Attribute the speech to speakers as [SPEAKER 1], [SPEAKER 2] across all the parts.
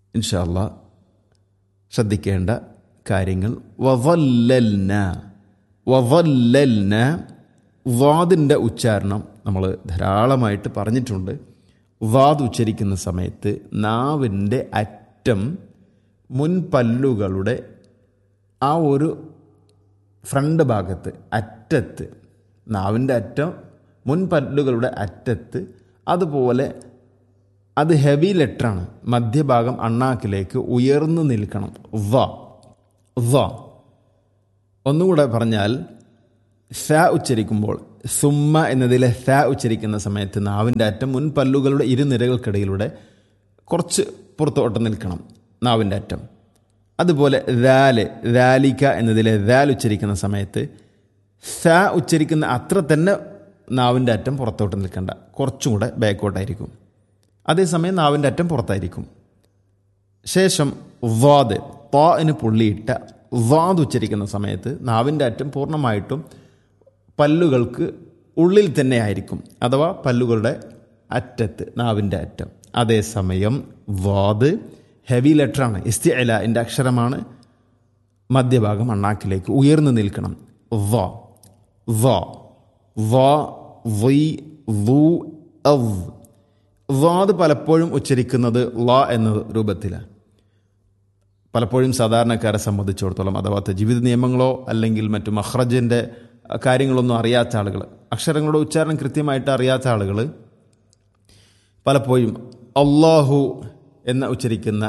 [SPEAKER 1] ഇൻഷാല്ല ശ്രദ്ധിക്കേണ്ട കാര്യങ്ങൾ വവല്ലൽന വവല്ലൽന വാദിൻ്റെ ഉച്ചാരണം നമ്മൾ ധാരാളമായിട്ട് പറഞ്ഞിട്ടുണ്ട് വാദ് ഉച്ചരിക്കുന്ന സമയത്ത് നാവിൻ്റെ അറ്റം മുൻപല്ലുകളുടെ ആ ഒരു ഫ്രണ്ട് ഭാഗത്ത് അറ്റത്ത് നാവിൻ്റെ അറ്റം മുൻപല്ലുകളുടെ അറ്റത്ത് അതുപോലെ അത് ഹെവി ലെറ്ററാണ് മധ്യഭാഗം അണ്ണാക്കിലേക്ക് ഉയർന്നു നിൽക്കണം വ വ ഒന്നുകൂടെ പറഞ്ഞാൽ ഫ ഉച്ചരിക്കുമ്പോൾ സുമ്മ എന്നതിലെ ഫ ഉച്ചരിക്കുന്ന സമയത്ത് നാവിൻ്റെ അറ്റം മുൻപല്ലുകളുടെ ഇരുനിരകൾക്കിടയിലൂടെ കുറച്ച് പുറത്തോട്ട് നിൽക്കണം നാവിൻ്റെ അറ്റം അതുപോലെ ദാല് ദാലിക്ക എന്നതിലെ ദാൽ ഉച്ചരിക്കുന്ന സമയത്ത് സ ഉച്ചരിക്കുന്ന അത്ര തന്നെ നാവിൻ്റെ അറ്റം പുറത്തോട്ട് നിൽക്കണ്ട കുറച്ചും കൂടെ ബാക്കോട്ടായിരിക്കും അതേസമയം നാവിൻ്റെ അറ്റം പുറത്തായിരിക്കും ശേഷം വാദ് താന് പുള്ളിയിട്ട വാദ് ഉച്ചരിക്കുന്ന സമയത്ത് നാവിൻ്റെ അറ്റം പൂർണ്ണമായിട്ടും പല്ലുകൾക്ക് ഉള്ളിൽ തന്നെ ആയിരിക്കും അഥവാ പല്ലുകളുടെ അറ്റത്ത് നാവിൻ്റെ അറ്റം അതേസമയം വാദ് ഹെവി ലെറ്ററാണ് ഇസ്തിഅല എൻ്റെ അക്ഷരമാണ് മധ്യഭാഗം അണ്ണാക്കിലേക്ക് ഉയർന്നു നിൽക്കണം വ വ വ വൈ വു അവ് വാദ് പലപ്പോഴും ഉച്ചരിക്കുന്നത് ല എന്ന രൂപത്തിലാണ് പലപ്പോഴും സാധാരണക്കാരെ സംബന്ധിച്ചിടത്തോളം അഥവാ ജീവിത നിയമങ്ങളോ അല്ലെങ്കിൽ മറ്റു മഹ്റജിൻ്റെ കാര്യങ്ങളൊന്നും അറിയാത്ത ആളുകൾ അക്ഷരങ്ങളുടെ ഉച്ചാരണം കൃത്യമായിട്ട് അറിയാത്ത ആളുകൾ പലപ്പോഴും അള്ളാഹു എന്ന് ഉച്ചരിക്കുന്ന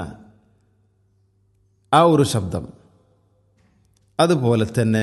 [SPEAKER 1] ആ ഒരു ശബ്ദം അതുപോലെ തന്നെ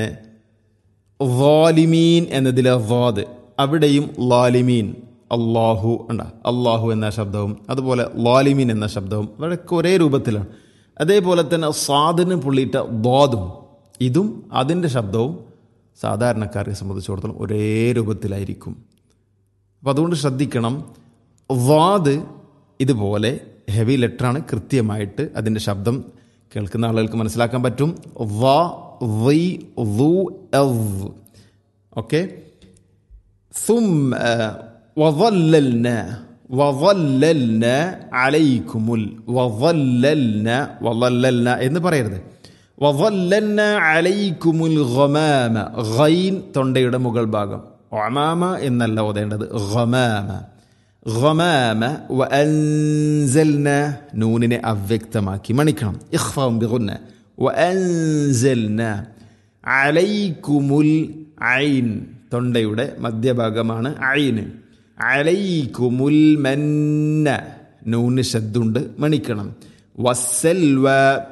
[SPEAKER 1] വാലിമീൻ എന്നതിലെ വാദ് അവിടെയും ലാലിമീൻ അള്ളാഹു ഉണ്ട അള്ളാഹു എന്ന ശബ്ദവും അതുപോലെ ലാലിമീൻ എന്ന ശബ്ദവും അവിടെയൊക്കെ ഒരേ രൂപത്തിലാണ് അതേപോലെ തന്നെ സാദിന് പുള്ളിയിട്ട ദ്വാദും ഇതും അതിൻ്റെ ശബ്ദവും സാധാരണക്കാരെ സംബന്ധിച്ചിടത്തോളം ഒരേ രൂപത്തിലായിരിക്കും അപ്പം അതുകൊണ്ട് ശ്രദ്ധിക്കണം വാദ് ഇതുപോലെ ഹെവി ലെറ്ററാണ് കൃത്യമായിട്ട് അതിൻ്റെ ശബ്ദം കേൾക്കുന്ന ആളുകൾക്ക് മനസ്സിലാക്കാൻ പറ്റും വ വൈ വു എവ് ഓക്കെ ثم وظللنا وظللنا عليكم وظللنا وظللنا എന്ന് പറയരുത് വظللنا عليكم الغمام غين തൊണ്ടയുടെ മുകൾ ഭാഗം ഒമാമ എന്നല്ല ഓതേണ്ടത് غمام غمام وأنزلنا നൂനിനെ അവ്യക്തമാക്കി മണിക്കണം ഇഖ്ഫാം ബിഗുന്ന وأنزلنا عليكم العين തൊണ്ടയുടെ മധ്യഭാഗമാണ് ഐന് അലൈക്കുമുൽ മന്ന നൂന് ശബ്ദുണ്ട് മണിക്കണം വസ്സൽവ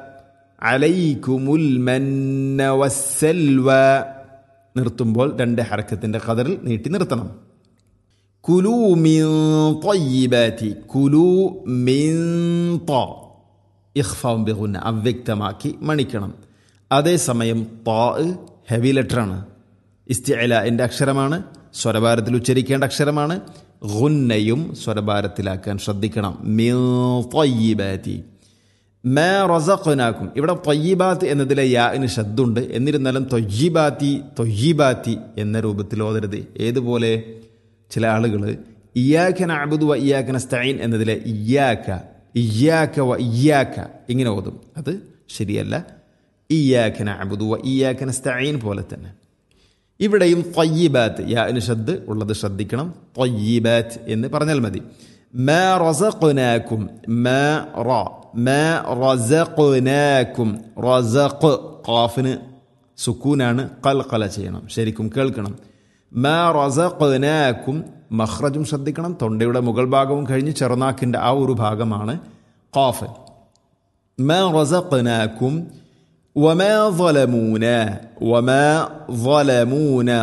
[SPEAKER 1] അലൈക്കുമുൽ മന്ന വസ്സൽവ നിർത്തുമ്പോൾ രണ്ട് ഹറക്കത്തിൻ്റെ കതറിൽ നീട്ടി നിർത്തണം കുലു മിൻ തൊയ്യിബാറ്റി കുലു മിൻ ത ഇഖ്ഫാം ബിഗുന്ന അവ്യക്തമാക്കി മണിക്കണം അതേസമയം താ ഹെവി ലെറ്ററാണ് ഇസ്തിഅല എൻ്റെ അക്ഷരമാണ് സ്വരഭാരത്തിൽ ഉച്ചരിക്കേണ്ട അക്ഷരമാണ് ഗുന്നയും സ്വരഭാരത്തിലാക്കാൻ ശ്രദ്ധിക്കണം തൊയ്യിബാറ്റി മേ റസഖനാക്കും ഇവിടെ തൊയ്യിബാത്ത് എന്നതിലെ യാന് ശബ്ദുണ്ട് എന്നിരുന്നാലും തൊയ്യിബാത്തി തൊയ്യിബാത്തി എന്ന രൂപത്തിൽ ഓതരുത് ഏതുപോലെ ചില ആളുകൾ ഇയാഖന അബുദു വ ഇയാഖന സ്റ്റൈൻ എന്നതിലെ ഇയാക്ക ഇയാക്ക വ ഇയാക്ക ഇങ്ങനെ ഓതും അത് ശരിയല്ല ഇയാഖന അബുദു വ ഇയാഖന സ്റ്റൈൻ പോലെ തന്നെ ഇവിടെയും ത്വയ്യിബാത്ത് യാന് ഷദ് ഉള്ളത് ശ്രദ്ധിക്കണം ത്വയ്യിബാത്ത് എന്ന് പറഞ്ഞാൽ മതി മാ റസഖ്നാക്കും മാ റ മാ റസഖ്നാക്കും റസഖ് ഖാഫിന് സുക്കൂനാണ് ഖൽഖല ചെയ്യണം ശരിക്കും കേൾക്കണം മാ റസഖ്നാക്കും മഖ്റജും ശ്രദ്ധിക്കണം തൊണ്ടയുടെ മുകൾ ഭാഗവും കഴിഞ്ഞ് ചെറുനാക്കിൻ്റെ ആ ഒരു ഭാഗമാണ് ഖാഫ് മാ റസഖ്നാക്കും وما ظلمونا وما ظلمونا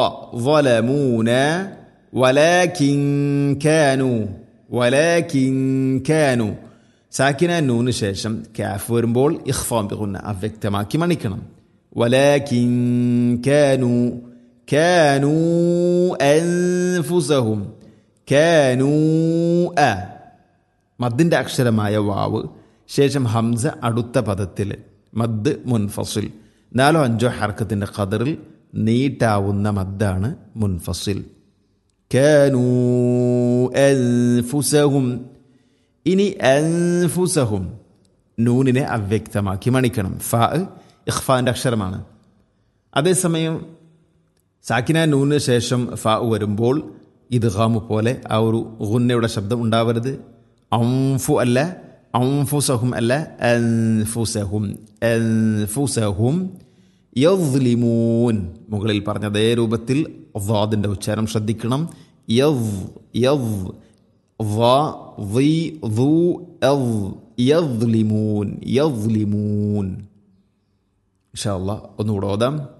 [SPEAKER 1] ظلمونا ولكن كانوا ولكن كانوا സാക്കിന നൂന് ശേഷം കാഫ് വരുമ്പോൾ ഇഖ്ഫാം ബിഗുന്ന അവ്യക്തമാക്കി മണിക്കണം വലാകിൻ കാനു കാനു അൻഫുസഹും കാനു അ മദ്ദിൻ്റെ അക്ഷരമായ വാവ് ശേഷം ഹംസ അടുത്ത പദത്തിൽ മദ് മുൻഫസിൽ നാലോ അഞ്ചോ ഹർക്കത്തിൻ്റെ ഖദറിൽ നീട്ടാവുന്ന മദ്ദാണ് മുൻഫസിൽ കാനൂ അൻഫുസഹും ഇനി അൻഫുസഹും നൂനിനെ അവ്യക്തമാക്കി മണിക്കണം ഫ ഇഖ്ഫാൻ്റെ അക്ഷരമാണ് അതേസമയം സാക്കിന നൂനിന് ശേഷം ഫ വരുമ്പോൾ ഇത് ഹാമു പോലെ ആ ഒരു ഗുന്നയുടെ ശബ്ദം ഉണ്ടാവരുത് ഔഫു അല്ല ഔഫുസഹും അല്ല അൻഫുസഹും അൻഫുസഹും യദ്ലിമൂൻ മുകളിൽ പറഞ്ഞ അതേ രൂപത്തിൽ വാദിൻ്റെ ഉച്ചാരണം ശ്രദ്ധിക്കണം യവ് യവ് ظ ضي ذو أض يظلمون يظلمون إن شاء الله ഒന്നുകൂടെ ഓതാം